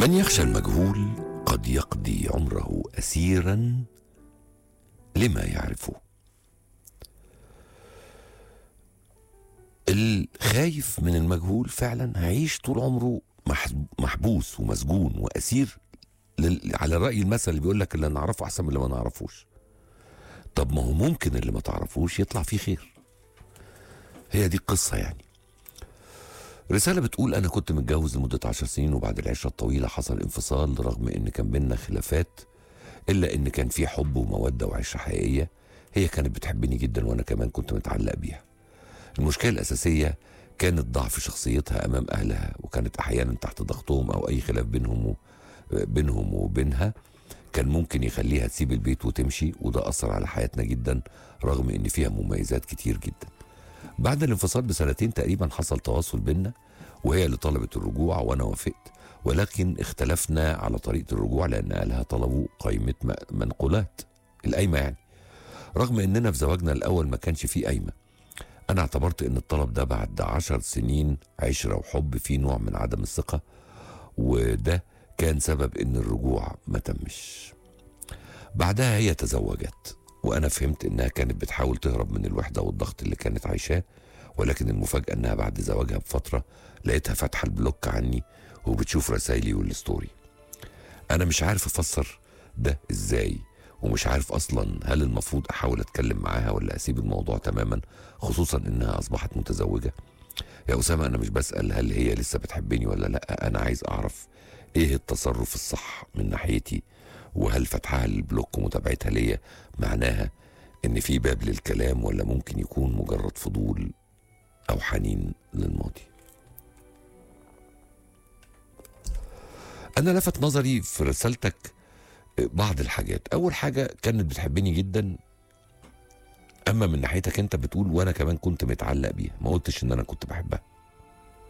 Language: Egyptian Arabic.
من يخشى المجهول قد يقضي عمره اسيرا لما يعرفه الخايف من المجهول فعلا هيعيش طول عمره مح- محبوس ومسجون واسير لل- على راي المثل اللي بيقول لك اللي نعرفه احسن من اللي ما نعرفوش طب ما هو ممكن اللي ما تعرفوش يطلع فيه خير هي دي القصه يعني رسالة بتقول أنا كنت متجوز لمدة عشر سنين وبعد العشرة الطويلة حصل انفصال رغم إن كان بينا خلافات إلا إن كان في حب ومودة وعشرة حقيقية هي كانت بتحبني جدا وأنا كمان كنت متعلق بيها المشكلة الأساسية كانت ضعف شخصيتها أمام أهلها وكانت أحيانا تحت ضغطهم أو أي خلاف بينهم و... بينهم وبينها كان ممكن يخليها تسيب البيت وتمشي وده أثر على حياتنا جدا رغم إن فيها مميزات كتير جدا بعد الانفصال بسنتين تقريبا حصل تواصل بينا وهي اللي طلبت الرجوع وانا وافقت ولكن اختلفنا على طريقه الرجوع لان اهلها طلبوا قائمه م- منقولات القايمه يعني رغم اننا في زواجنا الاول ما كانش فيه قايمه انا اعتبرت ان الطلب ده بعد عشر سنين عشره وحب فيه نوع من عدم الثقه وده كان سبب ان الرجوع ما تمش بعدها هي تزوجت وانا فهمت انها كانت بتحاول تهرب من الوحده والضغط اللي كانت عايشاه ولكن المفاجاه انها بعد زواجها بفتره لقيتها فاتحه البلوك عني وبتشوف رسايلي والستوري انا مش عارف افسر ده ازاي ومش عارف اصلا هل المفروض احاول اتكلم معاها ولا اسيب الموضوع تماما خصوصا انها اصبحت متزوجه يا اسامه انا مش بسال هل هي لسه بتحبني ولا لا انا عايز اعرف ايه التصرف الصح من ناحيتي وهل فتحها للبلوك ومتابعتها ليا معناها ان في باب للكلام ولا ممكن يكون مجرد فضول او حنين للماضي انا لفت نظري في رسالتك بعض الحاجات اول حاجه كانت بتحبني جدا اما من ناحيتك انت بتقول وانا كمان كنت متعلق بيها ما قلتش ان انا كنت بحبها